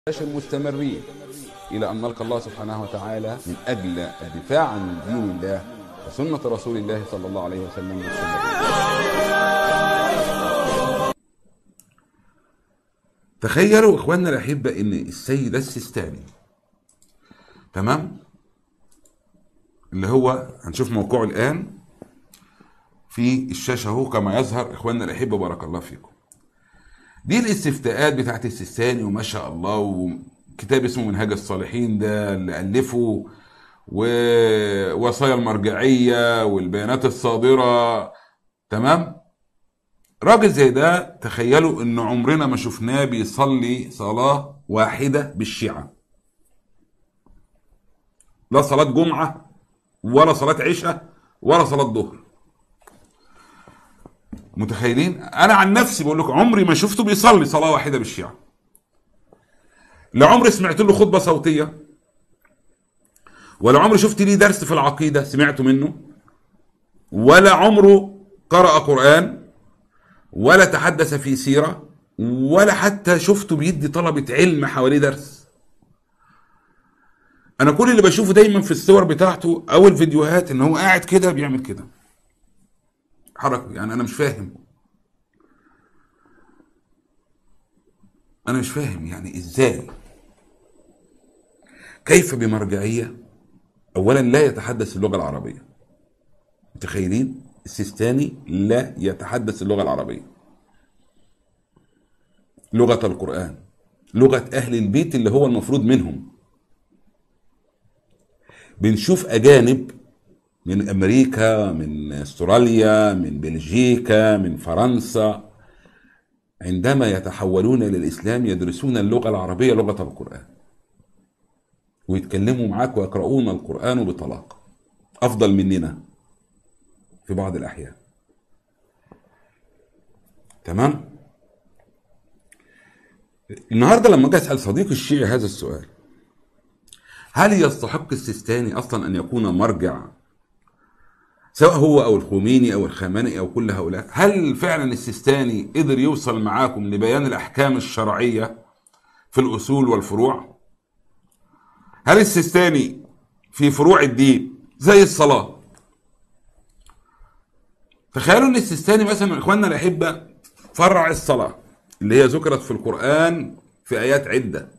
المستمرين إلى أن نلقى الله سبحانه وتعالى من أجل الدفاع عن دين الله وسنة رسول الله صلى الله عليه وسلم مستمرين تخيلوا إخواننا الأحبة إن السيد السيستاني تمام اللي هو هنشوف موقعه الآن في الشاشة اهو كما يظهر إخواننا الأحبة بارك الله فيكم دي الاستفتاءات بتاعت السيستاني وما شاء الله وكتاب اسمه منهاج الصالحين ده اللي ألفه ووصايا المرجعية والبيانات الصادرة تمام راجل زي ده تخيلوا ان عمرنا ما شفناه بيصلي صلاة واحدة بالشيعة لا صلاة جمعة ولا صلاة عشاء ولا صلاة ظهر متخيلين انا عن نفسي بقول لكم عمري ما شفته بيصلي صلاه واحده بالشيعه لا عمري سمعت له خطبه صوتيه ولا عمري شفت ليه درس في العقيده سمعته منه ولا عمره قرأ قرآن ولا تحدث في سيرة ولا حتى شفته بيدي طلبة علم حواليه درس أنا كل اللي بشوفه دايما في الصور بتاعته أو الفيديوهات إن هو قاعد كده بيعمل كده حركة يعني أنا مش فاهم أنا مش فاهم يعني إزاي كيف بمرجعية أولا لا يتحدث اللغة العربية متخيلين السيستاني لا يتحدث اللغة العربية لغة القرآن لغة أهل البيت اللي هو المفروض منهم بنشوف أجانب من امريكا من استراليا من بلجيكا من فرنسا عندما يتحولون الى الاسلام يدرسون اللغه العربيه لغه القران ويتكلموا معاك ويقرؤون القران بطلاقه افضل مننا في بعض الاحيان تمام النهارده لما اجي اسال صديقي الشيعي هذا السؤال هل يستحق السيستاني اصلا ان يكون مرجع سواء هو او الخميني او الخامنئي او كل هؤلاء هل فعلا السيستاني قدر يوصل معاكم لبيان الاحكام الشرعيه في الاصول والفروع هل السيستاني في فروع الدين زي الصلاه تخيلوا ان السيستاني مثلا من اخواننا الاحبه فرع الصلاه اللي هي ذكرت في القران في ايات عده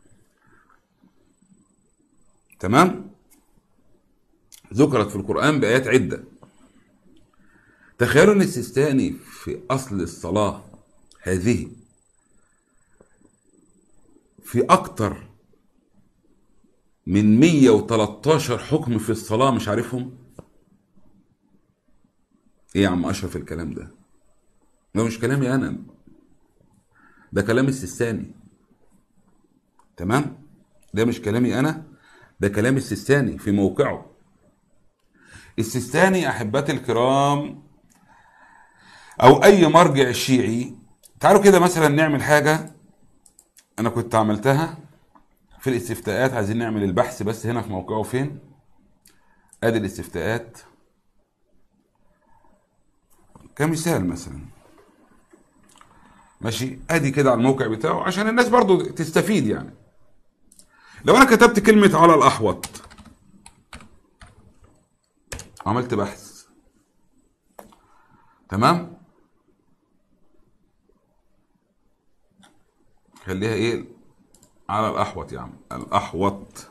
تمام ذكرت في القرآن بآيات عدة تخيلوا أن السيستاني في أصل الصلاة هذه في أكتر من 113 حكم في الصلاة مش عارفهم إيه يا عم أشرف الكلام ده ده مش كلامي أنا ده كلام السيستاني تمام ده مش كلامي أنا ده كلام السيستاني في موقعه السيستاني احبتي الكرام او اي مرجع شيعي تعالوا كده مثلا نعمل حاجه انا كنت عملتها في الاستفتاءات عايزين نعمل البحث بس هنا في موقعه فين ادي الاستفتاءات كمثال مثلا ماشي ادي كده على الموقع بتاعه عشان الناس برضو تستفيد يعني لو انا كتبت كلمه على الاحوط عملت بحث تمام خليها ايه على الاحوط يا عم الاحوط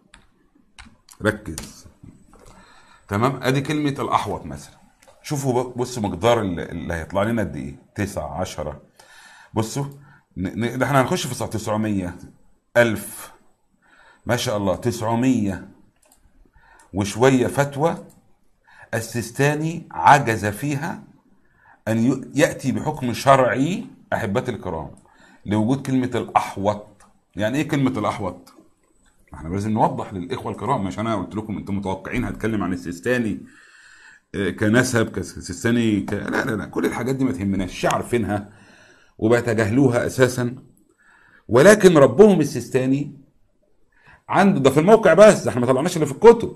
ركز تمام ادي كلمة الاحوط مثلا شوفوا بصوا مقدار اللي هيطلع لنا قد ايه 9 10 بصوا ده احنا هنخش في 900 1000 ما شاء الله 900 وشوية فتوى السيستاني عجز فيها أن يأتي بحكم شرعي أحبتي الكرام لوجود كلمة الأحوط يعني إيه كلمة الأحوط؟ احنا لازم نوضح للإخوة الكرام مش أنا قلت لكم أنتم متوقعين هتكلم عن السيستاني كنسب كسيستاني ك... لا لا لا كل الحاجات دي ما تهمناش الشيعة عارفينها وبيتجاهلوها أساسا ولكن ربهم السيستاني عنده ده في الموقع بس احنا ما طلعناش اللي في الكتب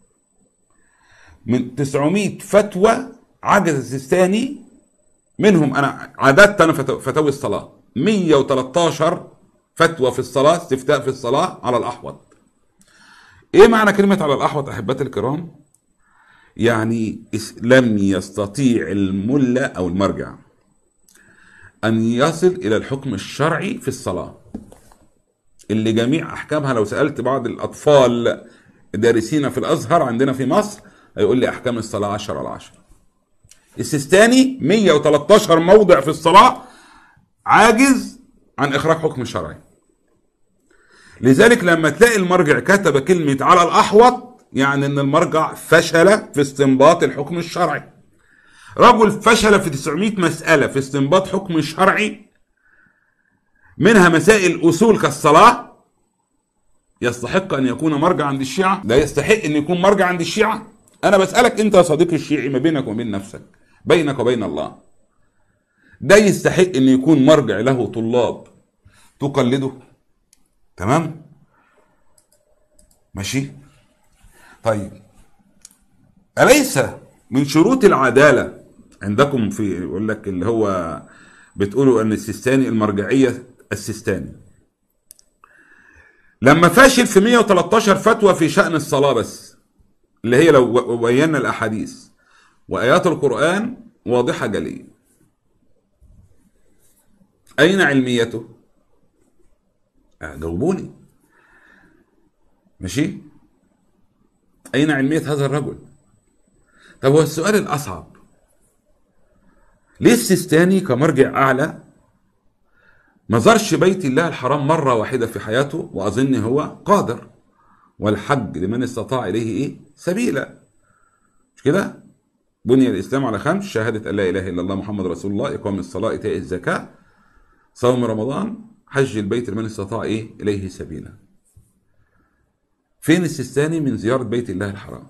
من 900 فتوى عجز السيستاني منهم انا عددت انا فتاوي الصلاه 113 فتوى في الصلاة استفتاء في الصلاة على الأحوط إيه معنى كلمة على الأحوط أحبتي الكرام يعني اس- لم يستطيع الملة أو المرجع أن يصل إلى الحكم الشرعي في الصلاة اللي جميع أحكامها لو سألت بعض الأطفال دارسين في الأزهر عندنا في مصر هيقول لي أحكام الصلاة 10 على 10 السيستاني 113 موضع في الصلاة عاجز عن إخراج حكم شرعي لذلك لما تلاقي المرجع كتب كلمة على الأحوط يعني أن المرجع فشل في استنباط الحكم الشرعي رجل فشل في 900 مسألة في استنباط حكم شرعي منها مسائل أصول كالصلاة يستحق أن يكون مرجع عند الشيعة لا يستحق أن يكون مرجع عند الشيعة أنا بسألك أنت يا صديقي الشيعي ما بينك وبين نفسك بينك وبين الله ده يستحق أن يكون مرجع له طلاب تقلده تمام ماشي طيب أليس من شروط العدالة عندكم في يقول لك اللي هو بتقولوا أن السيستاني المرجعية السيستاني لما فاشل في 113 فتوى في شأن الصلاة بس اللي هي لو بينا الأحاديث وآيات القرآن واضحة جلية أين علميته؟ آه، جاوبوني ماشي أين علمية هذا الرجل طب هو السؤال الأصعب ليه السيستاني كمرجع أعلى ما زارش بيت الله الحرام مرة واحدة في حياته وأظن هو قادر والحج لمن استطاع إليه إيه سبيلا مش كده بني الإسلام على خمس شهادة أن لا إله إلا الله محمد رسول الله إقام الصلاة إيتاء الزكاة صوم رمضان حج البيت لمن استطاع إيه إليه سبيلا فين السيستاني من زيارة بيت الله الحرام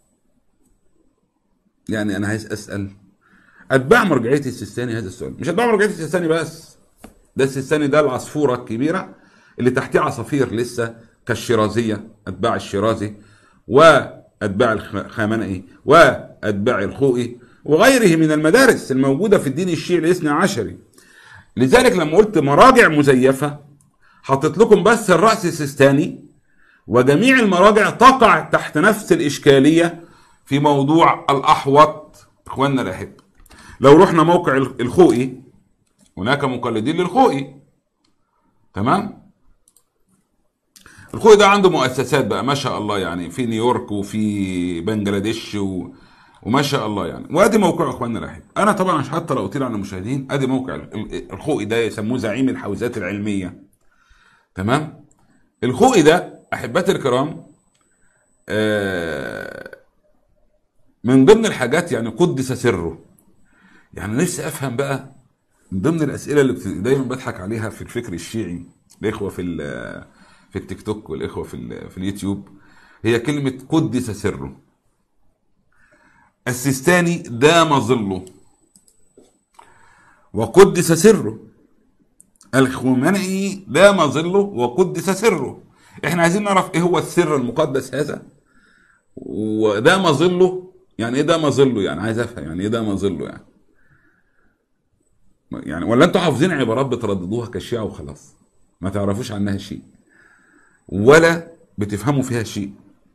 يعني أنا عايز أسأل أتباع مرجعية السيستاني هذا السؤال مش أتباع مرجعية السيستاني بس ده السيستاني ده العصفورة الكبيرة اللي تحتيه عصافير لسه كالشيرازية أتباع الشيرازي وأتباع الخامنئي وأتباع الخوئي وغيره من المدارس الموجودة في الدين الشيعي الاثنى عشري لذلك لما قلت مراجع مزيفة حطيت لكم بس الرأس السيستاني وجميع المراجع تقع تحت نفس الإشكالية في موضوع الأحوط إخواننا الأحب لو رحنا موقع الخوئي هناك مقلدين للخوئي تمام الخوئي ده عنده مؤسسات بقى ما شاء الله يعني في نيويورك وفي بنجلاديش و... وما شاء الله يعني وادي موقع اخواننا الاحب انا طبعا مش حتى لو اطيل على المشاهدين ادي موقع ال- الخوئي ده يسموه زعيم الحوزات العلميه تمام الخوئي ده احبتي الكرام آه، من ضمن الحاجات يعني قدس سره يعني نفسي افهم بقى من ضمن الاسئله اللي بت- دايما بضحك عليها في الفكر الشيعي الاخوه في ال- في التيك توك والاخوه في ال- في اليوتيوب هي كلمه قدس سره السيستاني دام ظله وقدس سره الخمينئي دام ظله وقدس سره احنا عايزين نعرف ايه هو السر المقدس هذا ودام ظله يعني ايه دام ظله يعني عايز افهم يعني ايه دام ظله يعني يعني ولا انتوا حافظين عبارات بترددوها كالشيعة وخلاص ما تعرفوش عنها شيء ولا بتفهموا فيها شيء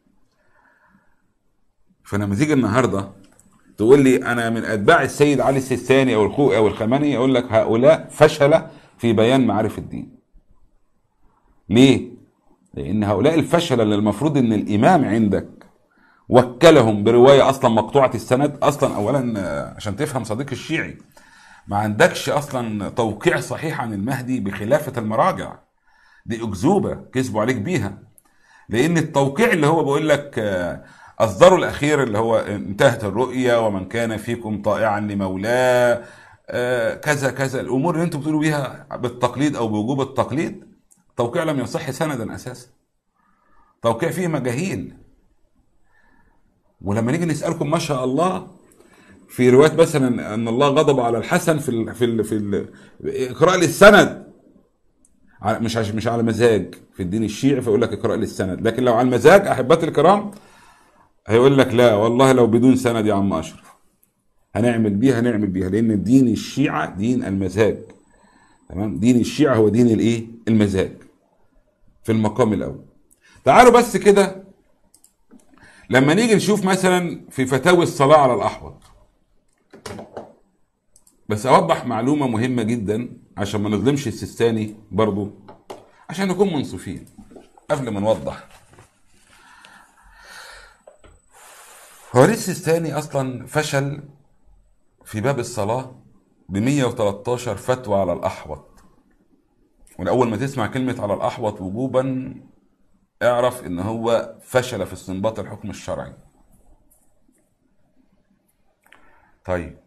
فلما تيجي النهارده تقول لي انا من اتباع السيد علي السيستاني او الخوئي او الخماني اقول لك هؤلاء فشل في بيان معارف الدين ليه لان هؤلاء الفشل اللي المفروض ان الامام عندك وكلهم بروايه اصلا مقطوعه السند اصلا اولا آه، عشان تفهم صديقي الشيعي ما عندكش اصلا توقيع صحيح عن المهدي بخلافه المراجع دي اكذوبه كذبوا عليك بيها لان التوقيع اللي هو بيقول لك آه، اصدره الاخير اللي هو انتهت الرؤيا ومن كان فيكم طائعا لمولاه آه، كذا كذا الامور اللي انتم بتقولوا بيها بالتقليد او بوجوب التقليد توقيع لم يصح سندا اساسا توقيع فيه مجاهيل ولما نيجي نسالكم ما شاء الله في روايات مثلا ان الله غضب على الحسن في ال في ال في ال اقرا لي السند على- مش عش- مش على مزاج في الدين الشيعي فيقول لك اقرا لي السند لكن لو على المزاج احبتي الكرام هيقول لك لا والله لو بدون سند يا عم اشرف هنعمل بيها هنعمل بيها لان دين الشيعه دين المزاج تمام دين الشيعة هو دين الايه المزاج في المقام الاول تعالوا بس كده لما نيجي نشوف مثلا في فتاوي الصلاة على الأحوط بس أوضح معلومة مهمة جدا عشان ما نظلمش السيستاني برضو عشان نكون منصفين قبل ما نوضح هو ليه السيستاني أصلا فشل في باب الصلاة ب 113 فتوى على الأحوط من أول ما تسمع كلمة على الأحوط وجوبا اعرف ان هو فشل في استنباط الحكم الشرعي طيب